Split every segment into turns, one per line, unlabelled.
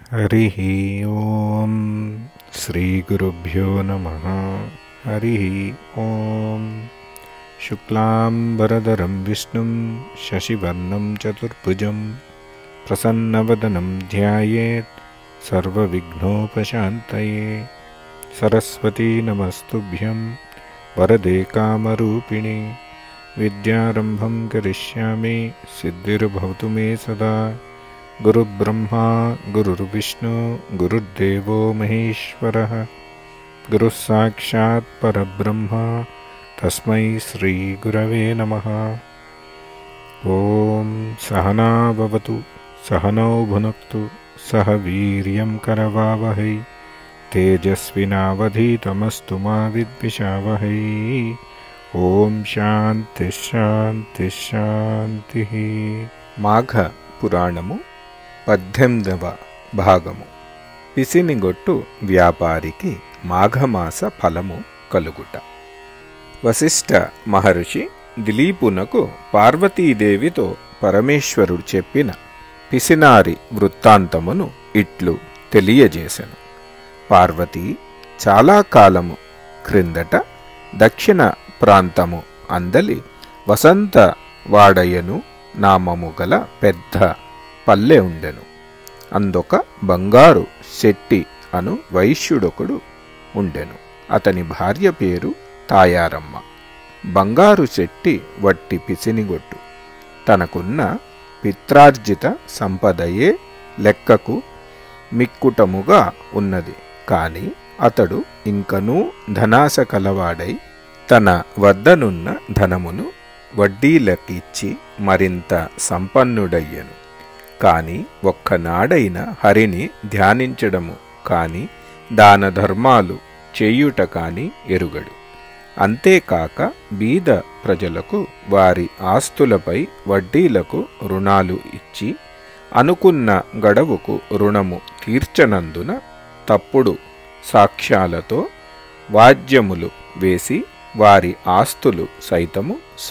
हरिः ॐ श्रीगुरुभ्यो नमः हरिः ॐ शुक्लाम्बरधरं विष्णुं शशिवर्णं चतुर्भुजं प्रसन्नवदनं ध्यायेत् सर्वविघ्नोपशान्तये सरस्वती नमस्तुभ्यं वरदे कामरूपिणि विद्यारम्भं करिष्यामि सिद्धिर्भवतु मे सदा गुरुब्रह्मा गुरुर्विष्णु गुरुर्देवो महेश्वरः गुरुः साक्षात् परब्रह्म तस्मै श्रीगुरवे नमः ॐ सहना भवतु सहनौ भुनक्तु सह वीर्यं करवावहै तेजस्विनावधीतमस्तु मा विद्विषावहै ఓం శాంతి శాంతి శాంతి మాఘ పురాణము పద్దెనిమిదవ భాగము పిసినిగొట్టు వ్యాపారికి మాఘమాస ఫలము కలుగుట వశిష్ఠ మహర్షి దిలీపునకు పార్వతీదేవితో పరమేశ్వరుడు చెప్పిన పిసినారి వృత్తాంతమును ఇట్లు తెలియజేశను పార్వతి చాలా కాలము క్రిందట దక్షిణ ప్రాంతము అందలి వసంత వాడయను నామము గల పెద్ద పల్లె ఉండెను అందొక బంగారు శెట్టి అను వైశ్యుడొకడు ఉండెను అతని భార్య పేరు తాయారమ్మ బంగారు శెట్టి వట్టి పిసినిగొట్టు తనకున్న పిత్రార్జిత సంపదయే లెక్కకు మిక్కుటముగా ఉన్నది కాని అతడు ఇంకనూ ధనాశ కలవాడై తన వద్దనున్న ధనమును వడ్డీలకిచ్చి మరింత సంపన్నుడయ్యను కాని ఒక్కనాడైన హరిని ధ్యానించడము కాని దాన ధర్మాలు చేయుట కాని ఎరుగడు అంతేకాక బీద ప్రజలకు వారి ఆస్తులపై వడ్డీలకు రుణాలు ఇచ్చి అనుకున్న గడవుకు రుణము తీర్చనందున తప్పుడు సాక్ష్యాలతో వాద్యములు వేసి వారి ఆస్తులు సైతము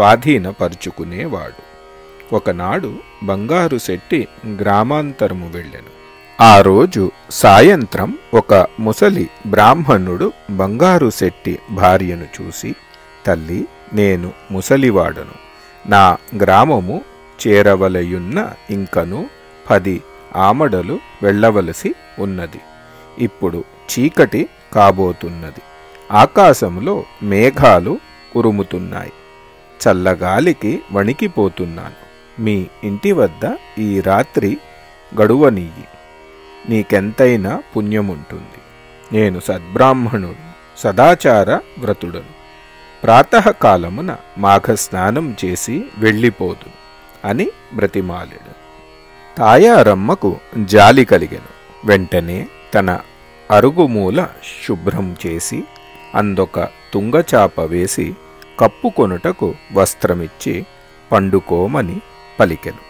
స్వాధీనపరుచుకునేవాడు ఒకనాడు బంగారు శెట్టి గ్రామాంతరము వెళ్ళెను ఆ రోజు సాయంత్రం ఒక ముసలి బ్రాహ్మణుడు బంగారు శెట్టి భార్యను చూసి తల్లి నేను ముసలివాడను నా గ్రామము చేరవలయున్న ఇంకను పది ఆమడలు వెళ్ళవలసి ఉన్నది ఇప్పుడు చీకటి కాబోతున్నది ఆకాశంలో మేఘాలు ఉరుముతున్నాయి చల్లగాలికి వణికిపోతున్నాను మీ ఇంటి వద్ద ఈ రాత్రి గడువనియ్యి నీకెంతైనా పుణ్యముంటుంది నేను సద్బ్రాహ్మణుడు సదాచార వ్రతుడను ప్రాతకాలమున మాఘస్నానం చేసి వెళ్ళిపోదు అని బ్రతిమాలెడు తాయారమ్మకు జాలి కలిగెను వెంటనే తన అరుగుమూల శుభ్రం చేసి అందొక తుంగచాప వేసి కప్పుకొనుటకు వస్త్రమిచ్చి పండుకోమని పలికెను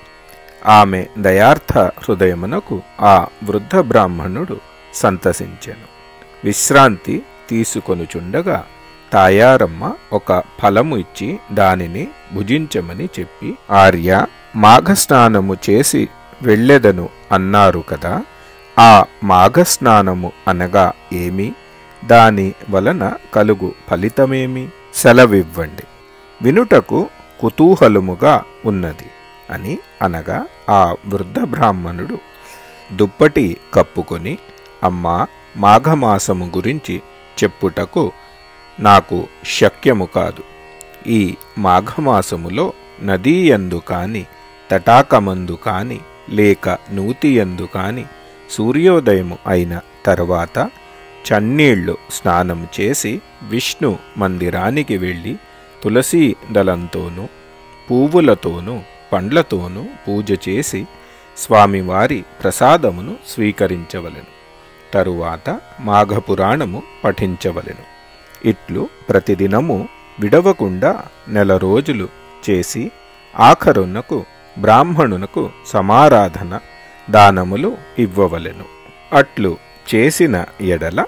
ఆమె దయార్థ హృదయమునకు ఆ వృద్ధ బ్రాహ్మణుడు సంతసించెను విశ్రాంతి తీసుకొనుచుండగా తాయారమ్మ ఒక ఫలము ఇచ్చి దానిని భుజించమని చెప్పి ఆర్య మాఘస్నానము చేసి వెళ్ళెదను అన్నారు కదా ఆ మాఘస్నానము అనగా ఏమి దాని వలన కలుగు ఫలితమేమి సెలవివ్వండి వినుటకు కుతూహలముగా ఉన్నది అని అనగా ఆ వృద్ధ బ్రాహ్మణుడు దుప్పటి కప్పుకొని అమ్మా మాఘమాసము గురించి చెప్పుటకు నాకు శక్యము కాదు ఈ మాఘమాసములో నదీయందు కాని తటాకమందు కాని లేక నూతియందు కాని సూర్యోదయము అయిన తర్వాత చన్నీళ్లు స్నానం చేసి విష్ణు మందిరానికి వెళ్ళి తులసీ దళంతోనూ పువ్వులతోనూ పండ్లతోనూ పూజ చేసి స్వామివారి ప్రసాదమును స్వీకరించవలెను తరువాత మాఘపురాణము పఠించవలెను ఇట్లు ప్రతిదినము విడవకుండా నెల రోజులు చేసి ఆఖరునకు బ్రాహ్మణునకు సమారాధన దానములు ఇవ్వవలెను అట్లు చేసిన ఎడల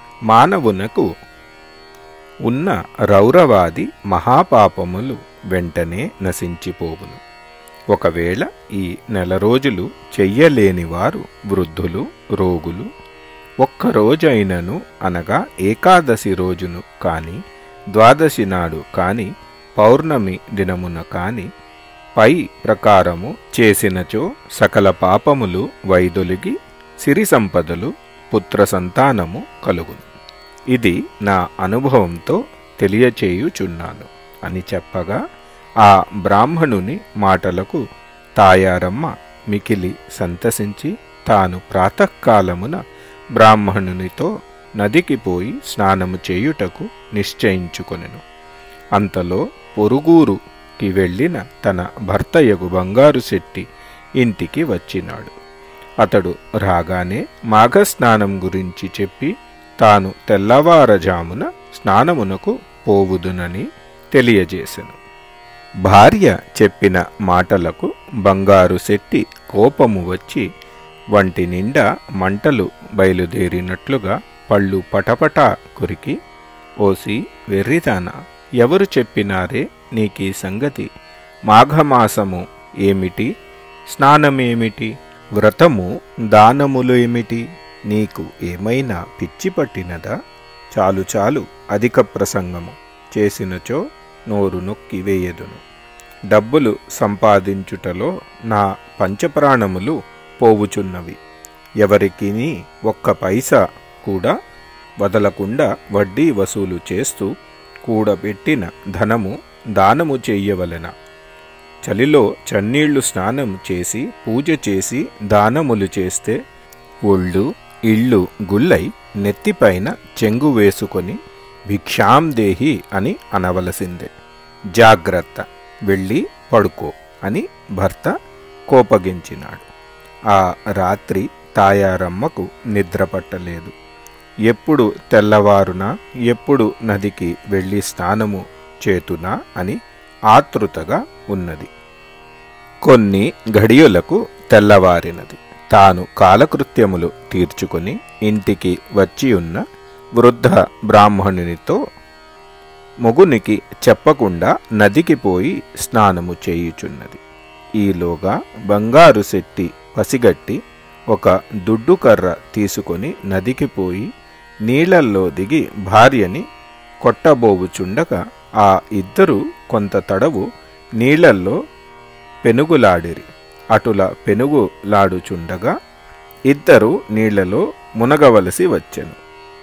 మానవునకు ఉన్న రౌరవాది మహాపాపములు వెంటనే నశించిపోవును ఒకవేళ ఈ నెల రోజులు చెయ్యలేని వారు వృద్ధులు రోగులు ఒక్క రోజైనను అనగా ఏకాదశి రోజును కాని ద్వాదశి నాడు కాని పౌర్ణమి దినమున కాని పై ప్రకారము చేసినచో సకల పాపములు వైదొలిగి సిరి సంపదలు పుత్ర సంతానము కలుగును ఇది నా అనుభవంతో తెలియచేయుచున్నాను అని చెప్పగా ఆ బ్రాహ్మణుని మాటలకు తాయారమ్మ మికిలి సంతసించి తాను ప్రాతకాలమున బ్రాహ్మణునితో నదికి పోయి స్నానము చేయుటకు నిశ్చయించుకొనెను అంతలో పొరుగురుకి వెళ్ళిన తన భర్తయగు బంగారు శెట్టి ఇంటికి వచ్చినాడు అతడు రాగానే మాఘస్నానం గురించి చెప్పి తాను తెల్లవారజామున స్నానమునకు పోవుదునని తెలియజేసెను భార్య చెప్పిన మాటలకు బంగారు శెట్టి కోపము వచ్చి వంటి నిండా మంటలు బయలుదేరినట్లుగా పళ్ళు పటపటా కొరికి ఓసి వెర్రిదానా ఎవరు చెప్పినారే నీకీ సంగతి మాఘమాసము ఏమిటి స్నానమేమిటి వ్రతము దానములు ఏమిటి నీకు ఏమైనా పిచ్చి పట్టినదా చాలు చాలు అధిక ప్రసంగము చేసినచో నోరు నొక్కి వేయదును డబ్బులు సంపాదించుటలో నా పంచప్రాణములు పోవుచున్నవి ఎవరికి ఒక్క పైసా కూడా వదలకుండా వడ్డీ వసూలు చేస్తూ కూడబెట్టిన ధనము దానము చెయ్యవలెన చలిలో చన్నీళ్లు స్నానం చేసి పూజ చేసి దానములు చేస్తే ఒళ్ళు ఇళ్ళు గుల్లై నెత్తిపైన చెంగు వేసుకొని భిక్షాందేహి అని అనవలసిందే జాగ్రత్త వెళ్ళి పడుకో అని భర్త కోపగించినాడు ఆ రాత్రి తాయారమ్మకు నిద్ర పట్టలేదు ఎప్పుడు తెల్లవారునా ఎప్పుడు నదికి వెళ్ళి స్నానము చేతునా అని ఆతృతగా ఉన్నది కొన్ని ఘడియులకు తెల్లవారినది తాను కాలకృత్యములు తీర్చుకొని ఇంటికి వచ్చి ఉన్న వృద్ధ బ్రాహ్మణునితో మొగునికి చెప్పకుండా నదికి పోయి స్నానము చేయుచున్నది ఈలోగా బంగారు శెట్టి పసిగట్టి ఒక దుడ్డుకర్ర తీసుకొని నదికి పోయి నీళ్లల్లో దిగి భార్యని కొట్టబోవుచుండగా ఆ ఇద్దరు కొంత తడవు నీళ్లల్లో పెనుగులాడిరి అటుల పెనుగులాడుచుండగా ఇద్దరు నీళ్లలో మునగవలసి వచ్చెను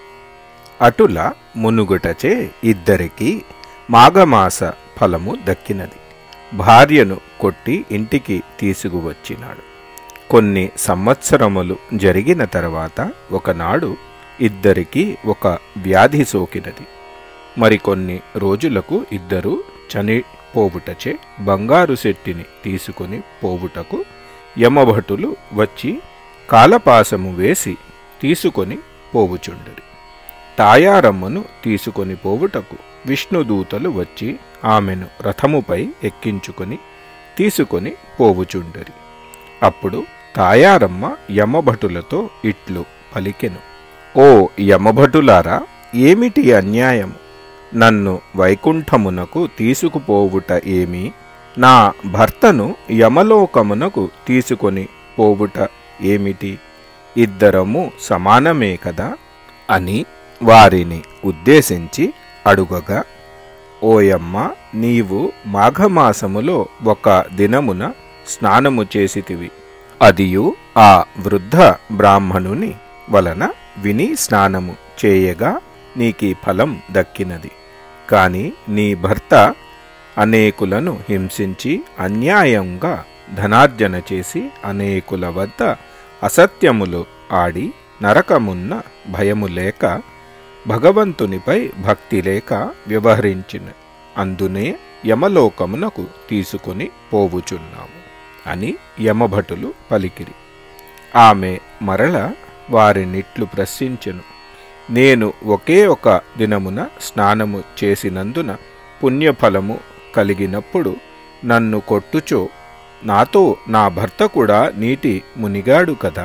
అటుల మునుగుటచే ఇద్దరికి మాఘమాస ఫలము దక్కినది భార్యను కొట్టి ఇంటికి తీసుకువచ్చినాడు కొన్ని సంవత్సరములు జరిగిన తర్వాత ఒకనాడు ఇద్దరికి ఒక వ్యాధి సోకినది మరికొన్ని రోజులకు ఇద్దరు చనిపోవుటచే బంగారు శెట్టిని తీసుకొని పోవుటకు యమభటులు వచ్చి కాలపాసము వేసి తీసుకొని పోవుచుండరి తాయారమ్మను తీసుకొని పోవుటకు విష్ణుదూతలు వచ్చి ఆమెను రథముపై ఎక్కించుకొని తీసుకొని పోవుచుండరి అప్పుడు తాయారమ్మ యమభటులతో ఇట్లు పలికెను ఓ యమభటులారా ఏమిటి అన్యాయము నన్ను వైకుంఠమునకు తీసుకుపోవుట ఏమి నా భర్తను యమలోకమునకు తీసుకొని పోవుట ఏమిటి ఇద్దరము సమానమే కదా అని వారిని ఉద్దేశించి అడుగగా ఓయమ్మ నీవు మాఘమాసములో ఒక దినమున స్నానము చేసితివి అదియు ఆ వృద్ధ బ్రాహ్మణుని వలన విని స్నానము చేయగా నీకీ ఫలం దక్కినది కాని నీ భర్త అనేకులను హింసించి అన్యాయంగా ధనార్జన చేసి అనేకుల వద్ద అసత్యములు ఆడి నరకమున్న భయము లేక భగవంతునిపై భక్తి లేక వ్యవహరించిన అందునే యమలోకమునకు తీసుకొని పోవుచున్నాము అని యమభటులు పలికిరి ఆమె మరల వారినిట్లు ప్రశ్నించెను నేను ఒకే ఒక దినమున స్నానము చేసినందున పుణ్యఫలము కలిగినప్పుడు నన్ను కొట్టుచో నాతో నా భర్త కూడా నీటి మునిగాడు కదా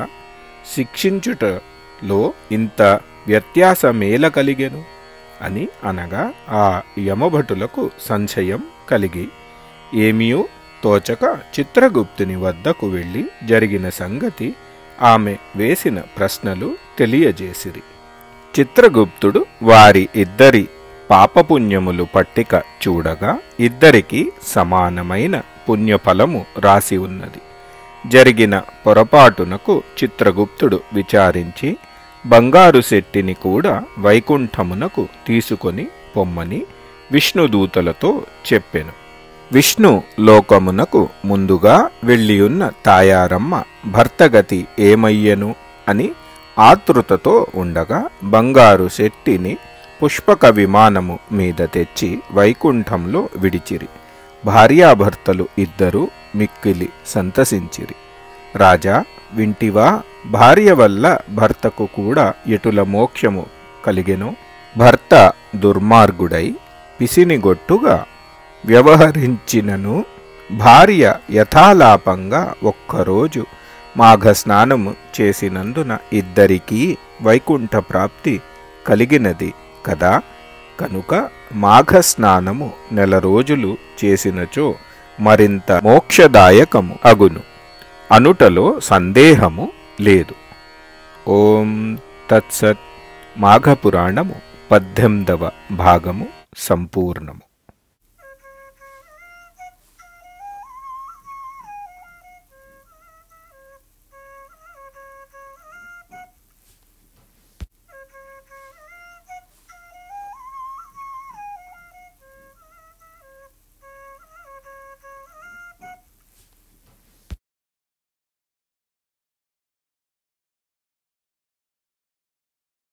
శిక్షించుటలో ఇంత వ్యత్యాసమేల కలిగెను అని అనగా ఆ యమభటులకు సంశయం కలిగి ఏమియూ తోచక చిత్రగుప్తుని వద్దకు వెళ్ళి జరిగిన సంగతి ఆమె వేసిన ప్రశ్నలు తెలియజేసిరి చిత్రగుప్తుడు వారి ఇద్దరి పాపపుణ్యములు పట్టిక చూడగా ఇద్దరికి సమానమైన పుణ్యఫలము రాసి ఉన్నది జరిగిన పొరపాటునకు చిత్రగుప్తుడు విచారించి బంగారు శెట్టిని కూడా వైకుంఠమునకు తీసుకొని పొమ్మని విష్ణుదూతలతో చెప్పెను విష్ణు లోకమునకు ముందుగా వెళ్ళియున్న తాయారమ్మ భర్తగతి ఏమయ్యను అని ఆతృతతో ఉండగా బంగారు శెట్టిని పుష్పక విమానము మీద తెచ్చి వైకుంఠంలో విడిచిరి భార్యాభర్తలు ఇద్దరూ మిక్కిలి సంతసించిరి రాజా వింటివా భార్య వల్ల భర్తకు కూడా ఎటుల మోక్షము కలిగెను భర్త దుర్మార్గుడై పిసినిగొట్టుగా వ్యవహరించినను భార్య యథాలాపంగా ఒక్కరోజు మాఘస్నానము చేసినందున ఇద్దరికీ వైకుంఠ ప్రాప్తి కలిగినది కదా కనుక మాఘస్నానము నెల రోజులు చేసినచో మరింత మోక్షదాయకము అగును అనుటలో సందేహము లేదు ఓం తత్సత్ మాఘపురాణము పద్దెనిమిదవ భాగము సంపూర్ణము